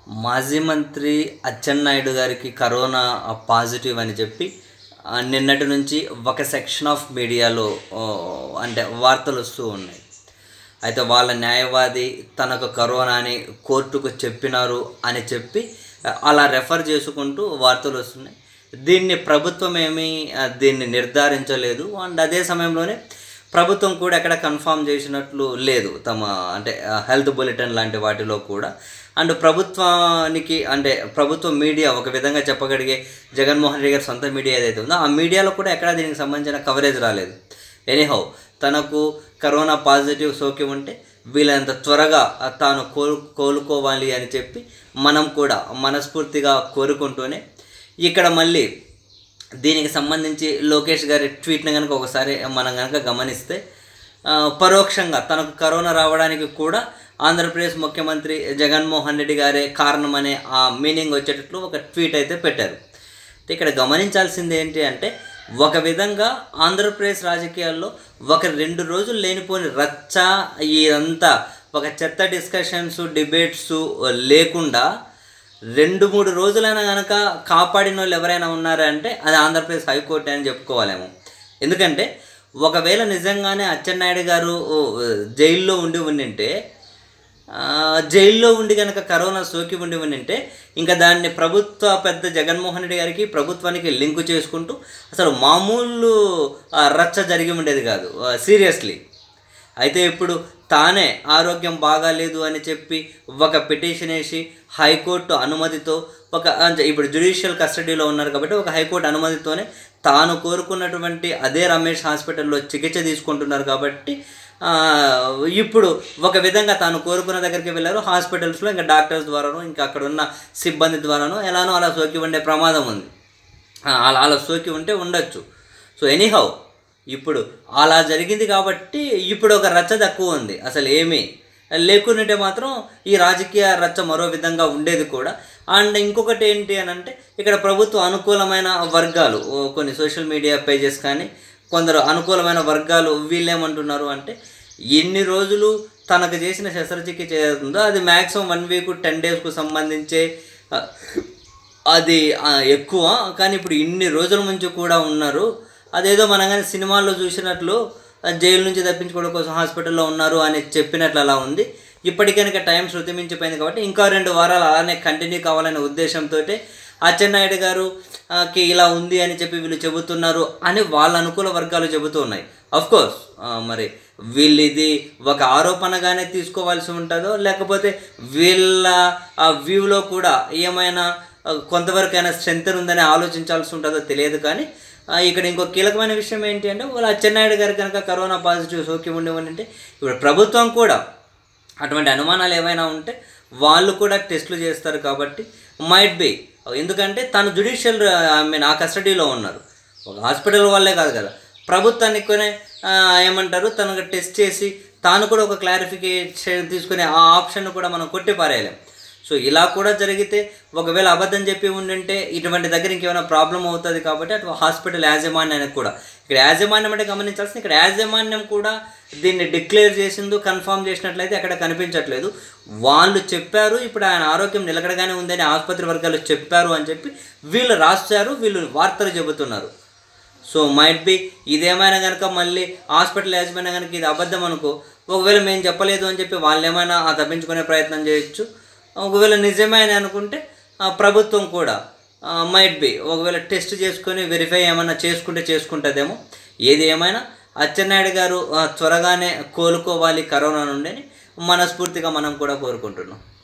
మాజీ మంత్రి అచ్చెన్నాయుడు గారికి కరోనా పాజిటివ్ అని చెప్పి ఆ, నిన్నటి నుంచి ఒక సెక్షన్ ఆఫ్ మీడియాలో ఆ, అంటే వార్తలు వస్తూ ఉన్నాయి అయితే వాళ్ళ న్యాయవాది తనకు కరోనాని కోర్టుకు చెప్పినారు అని చెప్పి ఆ, అలా రెఫర్ చేసుకుంటూ వార్తలు వస్తున్నాయి దీన్ని ప్రభుత్వం ఏమీ ఆ, దీన్ని నిర్ధారించలేదు అండ్ అదే సమయంలోనే ప్రభుత్వం కూడా ఎక్కడ కన్ఫామ్ చేసినట్లు లేదు తమ అంటే హెల్త్ బులెటిన్ లాంటి వాటిలో కూడా అండ్ ప్రభుత్వానికి అంటే ప్రభుత్వ మీడియా ఒక విధంగా చెప్పగలిగే జగన్మోహన్ రెడ్డి గారి సొంత మీడియా ఏదైతే ఉందో ఆ మీడియాలో కూడా ఎక్కడ దీనికి సంబంధించిన కవరేజ్ రాలేదు ఎనీహౌ తనకు కరోనా పాజిటివ్ సోకి ఉంటే వీళ్ళంత త్వరగా తాను కోలు కోలుకోవాలి అని చెప్పి మనం కూడా మనస్ఫూర్తిగా కోరుకుంటూనే ఇక్కడ మళ్ళీ దీనికి సంబంధించి లోకేష్ గారి ట్వీట్ని కనుక ఒకసారి మనం కనుక గమనిస్తే ఆ, పరోక్షంగా తనకు కరోనా రావడానికి కూడా ఆంధ్రప్రదేశ్ ముఖ్యమంత్రి జగన్మోహన్ రెడ్డి గారే కారణమనే ఆ మీనింగ్ వచ్చేటట్లు ఒక ట్వీట్ అయితే పెట్టారు ఇక్కడ గమనించాల్సింది ఏంటి అంటే ఒక విధంగా ఆంధ్రప్రదేశ్ రాజకీయాల్లో ఒక రెండు రోజులు లేనిపోని రచ్చ ఇదంతా ఒక చెత్త డిస్కషన్స్ డిబేట్స్ లేకుండా రెండు మూడు రోజులైనా కనుక కాపాడిన వాళ్ళు ఎవరైనా ఉన్నారా అంటే అది ఆంధ్రప్రదేశ్ హైకోర్టు అని చెప్పుకోవాలేమో ఎందుకంటే ఒకవేళ నిజంగానే అచ్చెన్నాయుడు గారు ఓ, జైల్లో ఉండి ఉండింటే ఆ, జైల్లో ఉండి కనుక కరోనా సోకి ఉండి ఉండింటే ఇంకా దాన్ని ప్రభుత్వ పెద్ద జగన్మోహన్ రెడ్డి గారికి ప్రభుత్వానికి లింకు చేసుకుంటూ అసలు మామూలు ఆ, రచ్చ జరిగి ఉండేది కాదు సీరియస్లీ అయితే ఇప్పుడు తానే ఆరోగ్యం బాగాలేదు అని చెప్పి ఒక పిటిషన్ వేసి హైకోర్టు అనుమతితో ఒక అంటే ఇప్పుడు జ్యుడిషియల్ కస్టడీలో ఉన్నారు కాబట్టి ఒక హైకోర్టు అనుమతితోనే తాను కోరుకున్నటువంటి అదే రమేష్ హాస్పిటల్లో చికిత్స తీసుకుంటున్నారు కాబట్టి ఆ, ఇప్పుడు ఒక విధంగా తాను కోరుకున్న దగ్గరికి వెళ్ళారు హాస్పిటల్స్లో ఇంకా డాక్టర్స్ ద్వారానో ఇంకా అక్కడ ఉన్న సిబ్బంది ద్వారానో ఎలానో అలా సోకి ఉండే ప్రమాదం ఉంది ఆ, అలా అలా సోకి ఉంటే ఉండొచ్చు సో ఎనీహౌ ఇప్పుడు అలా జరిగింది కాబట్టి ఇప్పుడు ఒక రచ్చ తక్కువ ఉంది అసలు ఏమీ లేకుంటే మాత్రం ఈ రాజకీయ రచ్చ మరో విధంగా ఉండేది కూడా అండ్ ఇంకొకటి ఏంటి అని అంటే ఇక్కడ ప్రభుత్వ అనుకూలమైన వర్గాలు ఓ కొన్ని సోషల్ మీడియా పేజెస్ కానీ కొందరు అనుకూలమైన వర్గాలు వీళ్ళేమంటున్నారు అంటే ఎన్ని రోజులు తనకు చేసిన శస్త్రచికిత్స ఏదైతుందో అది మ్యాక్సిమం వన్ వీక్ టెన్ డేస్కు సంబంధించే ఆ, అది ఆ, ఎక్కువ కానీ ఇప్పుడు ఇన్ని రోజుల నుంచి కూడా ఉన్నారు అదేదో మనం కానీ సినిమాల్లో చూసినట్లు ఆ, జైలు నుంచి తప్పించుకోవడం కోసం హాస్పిటల్లో ఉన్నారు అని చెప్పినట్లు అలా ఉంది ఇప్పటికైనా టైం శృతి మించిపోయింది కాబట్టి ఇంకా రెండు వారాలు అలానే కంటిన్యూ కావాలనే ఉద్దేశంతో అచ్చెన్నాయుడు గారు ఆ, కి ఇలా ఉంది అని చెప్పి వీళ్ళు చెబుతున్నారు అని వాళ్ళ అనుకూల వర్గాలు చెబుతూ ఉన్నాయి అఫ్ కోర్స్ మరి వీళ్ళు ఇది ఒక ఆరోపణగానే తీసుకోవాల్సి ఉంటుందో లేకపోతే వీళ్ళ ఆ వ్యూలో కూడా ఏమైనా ఆ, కొంతవరకైనా స్ట్రెంత్ ఉందని ఆలోచించాల్సి ఉంటుందో తెలియదు కానీ ఆ, ఇక్కడ ఇంకో కీలకమైన విషయం ఏంటి అంటే వాళ్ళ అచ్చెన్నాయుడు గారు కనుక కరోనా పాజిటివ్ సోకి ఉండి ఉంటే ఇప్పుడు ప్రభుత్వం కూడా అటువంటి అనుమానాలు ఏమైనా ఉంటే వాళ్ళు కూడా టెస్టులు చేస్తారు కాబట్టి మైట్ బి ఎందుకంటే తను జుడిషియల్ ఐ మీన్ ఆ కస్టడీలో ఉన్నారు ఒక హాస్పిటల్ వాళ్ళే కాదు కదా ప్రభుత్వానికి కొనే ఆ, ఏమంటారు తనకు టెస్ట్ చేసి తాను కూడా ఒక క్లారిఫికేషన్ తీసుకునే ఆ ఆప్షన్ కూడా మనం కొట్టి పారేయలేం సో ఇలా కూడా జరిగితే ఒకవేళ అబద్ధం చెప్పి ఉండింటే ఇటువంటి దగ్గర ఇంకేమైనా ప్రాబ్లం అవుతుంది కాబట్టి అటు హాస్పిటల్ యాజమాన్యానికి కూడా ఇక్కడ యాజమాన్యం అంటే గమనించాల్సింది ఇక్కడ యాజమాన్యం కూడా దీన్ని డిక్లేర్ చేసిందో కన్ఫర్మ్ చేసినట్లయితే అక్కడ కనిపించట్లేదు వాళ్ళు చెప్పారు ఇప్పుడు ఆయన ఆరోగ్యం నిలకడగానే ఉందని ఆసుపత్రి వర్గాలు చెప్పారు అని చెప్పి వీళ్ళు రాశారు వీళ్ళు వార్తలు చెబుతున్నారు సో మైట్ బి ఇదేమైనా కనుక మళ్ళీ హాస్పిటల్ యాజమాన్యం కనుక ఇది అబద్ధం అనుకో ఒకవేళ మేము చెప్పలేదు అని చెప్పి వాళ్ళు ఏమైనా ఆ తప్పించుకునే ప్రయత్నం చేయొచ్చు ఒకవేళ నిజమే అని అనుకుంటే ఆ ప్రభుత్వం కూడా మైట్ బి ఒకవేళ టెస్ట్ చేసుకొని వెరిఫై ఏమైనా చేసుకుంటే చేసుకుంటుందేమో ఏది ఏమైనా అచ్చెన్నాయుడు గారు ఆ, త్వరగానే కోలుకోవాలి కరోనా నుండి మనస్ఫూర్తిగా మనం కూడా కోరుకుంటున్నాం